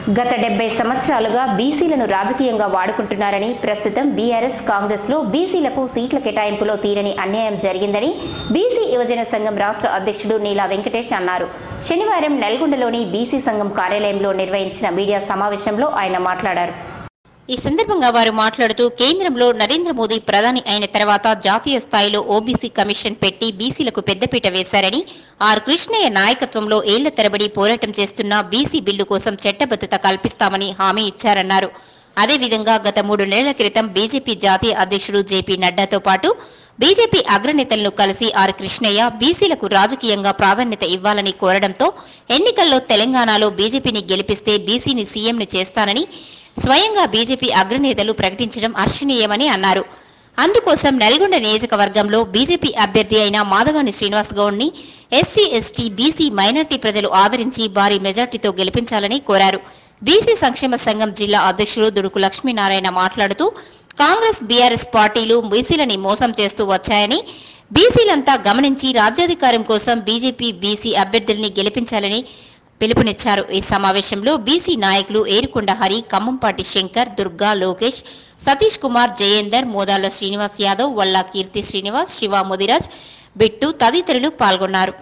గత డెబ్బై సంవత్సరాలుగా బీసీలను రాజకీయంగా వాడుకుంటున్నారని ప్రస్తుతం బీఆర్ఎస్ కాంగ్రెస్లో బీసీలకు సీట్ల కేటాయింపులో తీరని అన్యాయం జరిగిందని బీసీ యువజన సంఘం రాష్ట్ర అధ్యక్షుడు నీలా వెంకటేష్ అన్నారు శనివారం నల్గొండలోని బీసీ సంఘం కార్యాలయంలో నిర్వహించిన మీడియా సమావేశంలో ఆయన మాట్లాడారు ఈ సందర్భంగా వారు మాట్లాడుతూ కేంద్రంలో నరేంద్ర మోదీ ప్రధాని అయిన తర్వాత జాతీయ స్థాయిలో ఓబీసీ కమిషన్ పెట్టి బీసీలకు పెద్దపీట వేశారని ఆర్ కృష్ణయ్య నాయకత్వంలో ఏళ్ల తరబడి పోరాటం చేస్తున్న బీసీ బిల్లు కోసం చట్టబద్ధత కల్పిస్తామని హామీ ఇచ్చారన్నారు అదేవిధంగా గత మూడు నెలల క్రితం బీజేపీ జాతీయ అధ్యక్షుడు జేపీ నడ్డాతో పాటు బీజేపీ అగ్రనేతలను కలిసి ఆర్ కృష్ణయ్య బీసీలకు రాజకీయంగా ప్రాధాన్యత ఇవ్వాలని కోరడంతో ఎన్నికల్లో తెలంగాణలో బీజేపీని గెలిపిస్తే బీసీని సీఎంని చేస్తానని స్వయంగా బీజేపీ అగ్రనేతలు ప్రకటించడం హర్షణీయమని అన్నారు అందుకోసం నల్గొండ నియోజకవర్గంలో బీజేపీ అభ్యర్థి అయిన మాదగాని శ్రీనివాస్ గౌడ్ని ఎస్సీ ఎస్టీ బీసీ మైనార్టీ ప్రజలు ఆదరించి భారీ మెజార్టీతో గెలిపించాలని కోరారు బీసీ సంక్షేమ సంఘం జిల్లా అధ్యక్షుడు దుడుకు లక్ష్మీనారాయణ మాట్లాడుతూ కాంగ్రెస్ బీఆర్ఎస్ పార్టీలు బీసీలని మోసం చేస్తూ వచ్చాయని బీసీలంతా గమనించి రాజ్యాధికారం కోసం బీజేపీ బీసీ అభ్యర్థుల్ని గెలిపించాలని పిలుపునిచ్చారు ఈ సమావేశంలో బీసీ నాయకులు ఏరుకొండ హరి ఖమ్మంపాటి శంకర్ దుర్గా లోకేష్ సతీష్ కుమార్ జయేందర్ మోదాల శ్రీనివాస్ యాదవ్ వల్లా కీర్తి శ్రీనివాస్ శివ ముదిరాజ్ బిట్టు తదితరులు పాల్గొన్నారు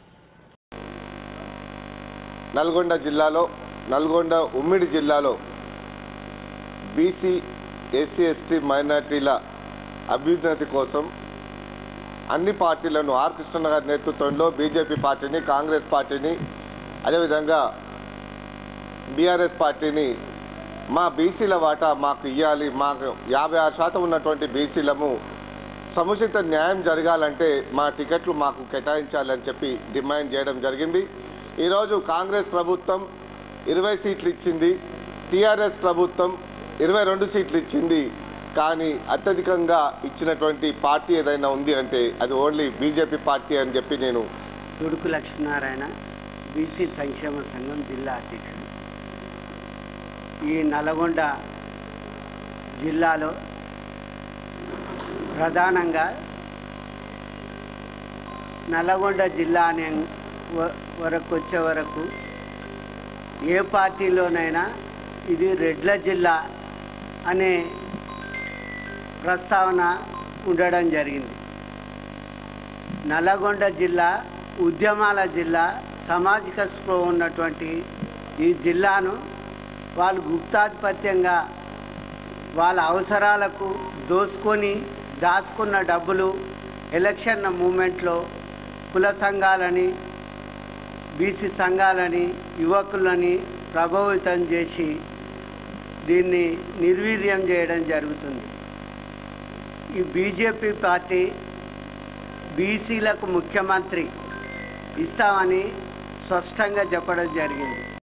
నల్గొండ జిల్లాలో నల్గొండ ఉమ్మిడి జిల్లాలో బీసీ ఎస్సీ ఎస్టీ మైనార్టీల అభ్యున్నతి కోసం అన్ని పార్టీలను ఆర్ కృష్ణ గారి నేతృత్వంలో బీజేపీ పార్టీని కాంగ్రెస్ పార్టీని అదేవిధంగా బీఆర్ఎస్ పార్టీని మా బీసీల వాటా మాకు ఇవ్వాలి మాకు యాభై ఆరు శాతం ఉన్నటువంటి బీసీలము సముచిత న్యాయం జరగాలంటే మా టికెట్లు మాకు కేటాయించాలని చెప్పి డిమాండ్ చేయడం జరిగింది ఈరోజు కాంగ్రెస్ ప్రభుత్వం ఇరవై సీట్లు ఇచ్చింది టీఆర్ఎస్ ప్రభుత్వం ఇరవై రెండు సీట్లు ఇచ్చింది కానీ అత్యధికంగా ఇచ్చినటువంటి పార్టీ ఏదైనా ఉంది అంటే అది ఓన్లీ బీజేపీ పార్టీ అని చెప్పి నేను తుడుకు లక్ష్మీనారాయణ బీసీ సంక్షేమ సంఘం జిల్లా అధ్యక్షుడు ఈ నల్గొండ జిల్లాలో ప్రధానంగా నల్గొండ జిల్లా అనే వ- వరకు వచ్చే వరకు ఏ పార్టీలోనైనా ఇది రెడ్ల జిల్లా అనే ప్రస్తావన ఉండడం జరిగింది నల్లగొండ జిల్లా ఉద్యమాల జిల్లా సామాజిక స్పృహ ఉన్నటువంటి ఈ జిల్లాను వాళ్ళు గుప్తాధిపత్యంగా వాళ్ళ అవసరాలకు దోసుకొని దాచుకున్న డబ్బులు ఎలక్షన్ మూమెంట్లో కుల సంఘాలని బీసీ సంఘాలని యువకులని ప్రభావితం చేసి దీన్ని నిర్వీర్యం చేయడం జరుగుతుంది ఈ బీజేపీ పార్టీ బీసీలకు ముఖ్యమంత్రి ఇస్తామని స్పష్టంగా చెప్పడం జరిగింది